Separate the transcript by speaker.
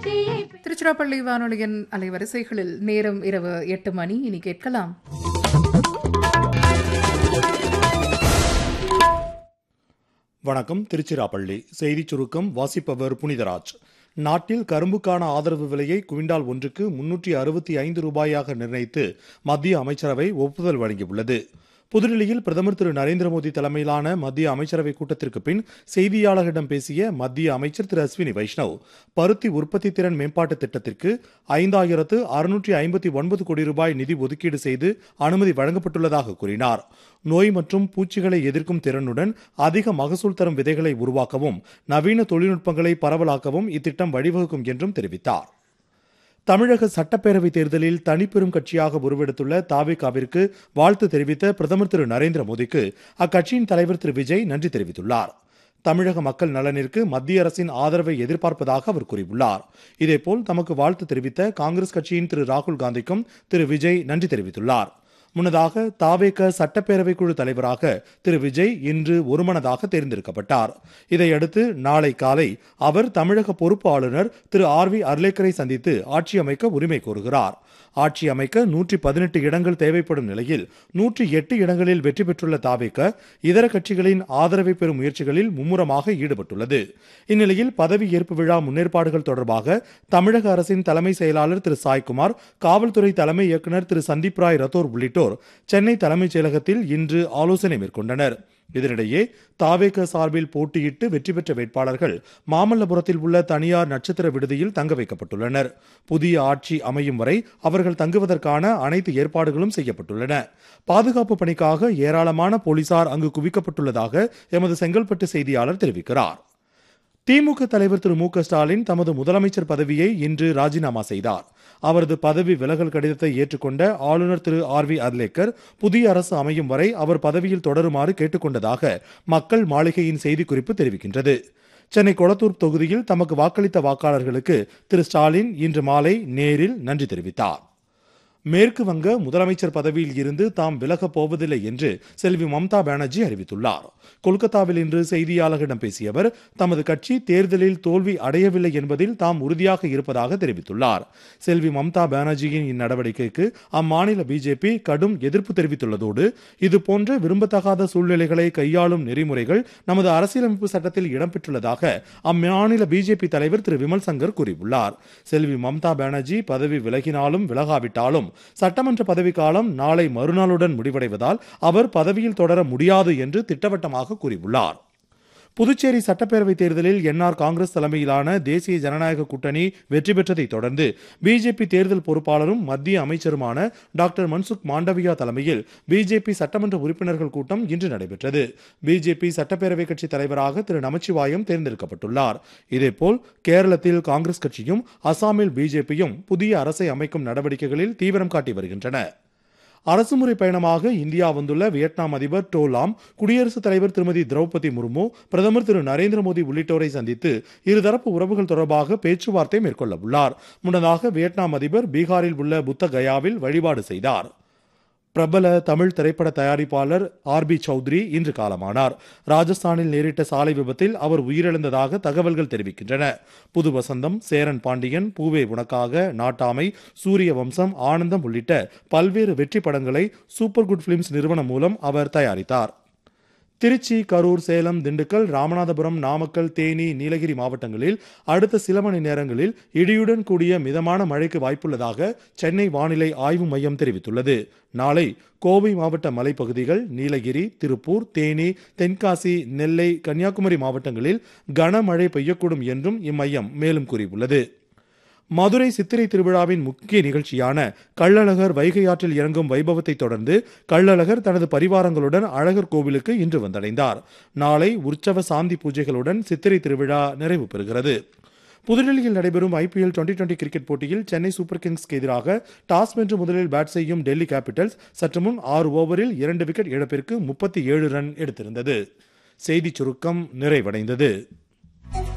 Speaker 1: சக்தியை
Speaker 2: திருச்சிராப்பள்ளி வானொலியின் அலைவரிசைகளில் நேரம் இரவு எட்டு மணி இனி கேட்கலாம்
Speaker 3: வணக்கம் திருச்சிராப்பள்ளி செய்திச் சுருக்கம் வாசிப்பவர் புனிதராஜ் நாட்டில் கரும்புக்கான ஆதரவு விலையை குவிண்டால் ஒன்றுக்கு முன்னூற்றி அறுபத்தி ஐந்து ரூபாயாக நிர்ணயித்து மத்திய அமைச்சரவை ஒப்புதல் வழங்கியுள்ளது புதுடில்லியில் பிரதமர் திரு நரேந்திர மோடி தலைமையிலான மத்திய அமைச்சரவை கூட்டத்திற்கு பின் செய்தியாளர்களிடம் பேசிய மத்திய அமைச்சர் திரு அஸ்வினி வைஷ்ணவ் பருத்தி உற்பத்தி திறன் மேம்பாட்டு திட்டத்திற்கு ஐந்தாயிரத்து அறுநூற்றி ஐம்பத்தி ஒன்பது கோடி ரூபாய் நிதி ஒதுக்கீடு செய்து அனுமதி வழங்கப்பட்டுள்ளதாக கூறினார் நோய் மற்றும் பூச்சிகளை எதிர்க்கும் திறனுடன் அதிக மகசூல் தரும் விதைகளை உருவாக்கவும் நவீன தொழில்நுட்பங்களை பரவலாக்கவும் இத்திட்டம் வழிவகுக்கும் என்றும் தெரிவித்தார் தமிழக சட்டப்பேரவை தேர்தலில் தனிப்பெரும் கட்சியாக உருவெடுத்துள்ள தாவேகாவிற்கு வாழ்த்து தெரிவித்த பிரதமர் திரு நரேந்திர மோடிக்கு அக்கட்சியின் தலைவர் திரு விஜய் நன்றி தெரிவித்துள்ளார் தமிழக மக்கள் நலனிற்கு மத்திய அரசின் ஆதரவை எதிர்பார்ப்பதாக அவர் கூறியுள்ளார் இதேபோல் தமக்கு வாழ்த்து தெரிவித்த காங்கிரஸ் கட்சியின் திரு ராகுல் காந்திக்கும் திரு விஜய் நன்றி தெரிவித்துள்ளார் முன்னதாக தாவேக சட்டப்பேரவை குழு தலைவராக திரு விஜய் இன்று ஒருமனதாக தேர்ந்தெடுக்கப்பட்டார் இதையடுத்து நாளை காலை அவர் தமிழக பொறுப்பு ஆளுநர் திரு ஆர் வி அர்லேக்கரை சந்தித்து ஆட்சி அமைக்க உரிமை கோருகிறார் ஆட்சி அமைக்க நூற்றி பதினெட்டு இடங்கள் தேவைப்படும் நிலையில் நூற்றி எட்டு இடங்களில் வெற்றி பெற்றுள்ள தாவேக இதர கட்சிகளின் ஆதரவை பெறும் முயற்சிகளில் மும்முரமாக ஈடுபட்டுள்ளது இந்நிலையில் பதவி ஏற்பு விழா முன்னேற்பாடுகள் தொடர்பாக தமிழக அரசின் தலைமை செயலாளர் திரு சாய்குமார் காவல்துறை தலைமை இயக்குநர் திரு சந்தீப் ராய் ரத்தோர் உள்ளிட்டோர் சென்னை தலைமைச் செயலகத்தில் இன்று ஆலோசனை மேற்கொண்டனர் இதனிடையே தாவேக சார்பில் போட்டியிட்டு வெற்றி பெற்ற வேட்பாளர்கள் மாமல்லபுரத்தில் உள்ள தனியார் நட்சத்திர விடுதியில் தங்க வைக்கப்பட்டுள்ளனர் புதிய ஆட்சி அமையும் வரை அவர்கள் தங்குவதற்கான அனைத்து ஏற்பாடுகளும் செய்யப்பட்டுள்ளன பாதுகாப்பு பணிக்காக ஏராளமான போலீசார் அங்கு குவிக்கப்பட்டுள்ளதாக எமது செங்கல்பட்டு செய்தியாளர் தெரிவிக்கிறார் திமுக தலைவர் திரு மு க ஸ்டாலின் தமது முதலமைச்சர் பதவியை இன்று ராஜினாமா செய்தார் அவரது பதவி விலகல் கடிதத்தை ஏற்றுக்கொண்ட ஆளுநர் திரு ஆர் வி அர்லேக்கர் புதிய அரசு அமையும் வரை அவர் பதவியில் தொடருமாறு கேட்டுக்கொண்டதாக மக்கள் மாளிகையின் செய்திக்குறிப்பு தெரிவிக்கின்றது சென்னை கொளத்தூர் தொகுதியில் தமக்கு வாக்களித்த வாக்காளர்களுக்கு திரு ஸ்டாலின் இன்று மாலை நேரில் நன்றி தெரிவித்தார் மேற்கு வங்க முதலமைச்சர் பதவியில் இருந்து தாம் விலகப் போவதில்லை என்று செல்வி மம்தா பானர்ஜி அறிவித்துள்ளார் கொல்கத்தாவில் இன்று செய்தியாளர்களிடம் பேசிய அவர் தமது கட்சி தேர்தலில் தோல்வி அடையவில்லை என்பதில் தாம் உறுதியாக இருப்பதாக தெரிவித்துள்ளார் செல்வி மம்தா பானர்ஜியின் இந்நடவடிக்கைக்கு அம்மாநில பிஜேபி கடும் எதிர்ப்பு தெரிவித்துள்ளதோடு இதுபோன்ற விரும்பத்தகாத சூழ்நிலைகளை கையாளும் நெறிமுறைகள் நமது அரசியலமைப்பு சட்டத்தில் இடம்பெற்றுள்ளதாக அம்மாநில பிஜேபி தலைவர் திரு விமல் சங்கர் கூறியுள்ளார் செல்வி மம்தா பானர்ஜி பதவி விலகினாலும் விலகாவிட்டாலும் சட்டமன்ற பதவிக்காலம் நாளை மறுநாளுடன் முடிவடைவதால் அவர் பதவியில் தொடர முடியாது என்று திட்டவட்டமாக கூறியுள்ளார் புதுச்சேரி சட்டப்பேரவை தேர்தலில் என்ஆர் காங்கிரஸ் தலைமையிலான தேசிய ஜனநாயக கூட்டணி வெற்றி பெற்றதை தொடர்ந்து பிஜேபி தேர்தல் பொறுப்பாளரும் மத்திய அமைச்சருமான டாக்டர் மன்சுக் மாண்டவியா தலைமையில் பிஜேபி சட்டமன்ற உறுப்பினர்கள் கூட்டம் இன்று நடைபெற்றது பிஜேபி சட்டப்பேரவை கட்சி தலைவராக திரு நமச்சிவாயம் தேர்ந்தெடுக்கப்பட்டுள்ளார் இதேபோல் கேரளத்தில் காங்கிரஸ் கட்சியும் அசாமில் பிஜேபியும் புதிய அரசை அமைக்கும் நடவடிக்கைகளில் தீவிரம் காட்டி வருகின்றன அரசுமுறை பயணமாக இந்தியா வந்துள்ள வியட்நாம் அதிபர் டோ லாம் குடியரசுத் தலைவர் திருமதி திரௌபதி முர்மு பிரதமர் திரு நரேந்திர மோடி உள்ளிட்டோரை சந்தித்து இருதரப்பு உறவுகள் தொடர்பாக பேச்சுவார்த்தை மேற்கொள்ள உள்ளார் முன்னதாக வியட்நாம் அதிபர் பீகாரில் உள்ள புத்த கயாவில் வழிபாடு செய்தார் பிரபல தமிழ் திரைப்பட தயாரிப்பாளர் ஆர் பி சௌத்ரி இன்று காலமானார் ராஜஸ்தானில் நேரிட்ட சாலை விபத்தில் அவர் உயிரிழந்ததாக தகவல்கள் தெரிவிக்கின்றன புது வசந்தம் சேரன் பாண்டியன் பூவே உனக்காக நாட்டாமை சூரிய வம்சம் ஆனந்தம் உள்ளிட்ட பல்வேறு வெற்றி படங்களை சூப்பர் குட் பிலிம்ஸ் நிறுவனம் மூலம் அவர் தயாரித்தார் திருச்சி கரூர் சேலம் திண்டுக்கல் ராமநாதபுரம் நாமக்கல் தேனி நீலகிரி மாவட்டங்களில் அடுத்த சில மணி நேரங்களில் இடியுடன் கூடிய மிதமான மழைக்கு வாய்ப்புள்ளதாக சென்னை வானிலை ஆய்வு மையம் தெரிவித்துள்ளது நாளை கோவை மாவட்ட மலைப்பகுதிகள் நீலகிரி திருப்பூர் தேனி தென்காசி நெல்லை கன்னியாகுமரி மாவட்டங்களில் கனமழை பெய்யக்கூடும் என்றும் இம்மையம் மேலும் கூறியுள்ளது மதுரை சித்திரை திருவிழாவின் முக்கிய நிகழ்ச்சியான கள்ளழகர் வைகை ஆற்றில் இறங்கும் வைபவத்தை தொடர்ந்து கள்ளழகர் தனது பரிவாரங்களுடன் அழகர் கோவிலுக்கு இன்று வந்தடைந்தார் நாளை உற்சவ சாந்தி பூஜைகளுடன் சித்திரை திருவிழா நிறைவு பெறுகிறது புதுடெல்லியில் நடைபெறும் ஐபிஎல் டுவெண்டி டுவெண்டி கிரிக்கெட் போட்டியில் சென்னை சூப்பர் கிங்ஸ்க்கு எதிராக டாஸ் வென்று முதலில் பேட் செய்யும் டெல்லி கேபிட்டல்ஸ் சற்று முன் ஆறு ஓவரில் இரண்டு விக்கெட் இழப்பிற்கு முப்பத்தி ஏழு ரன் எடுத்திருந்தது செய்திச் சுருக்கம் நிறைவடைந்தது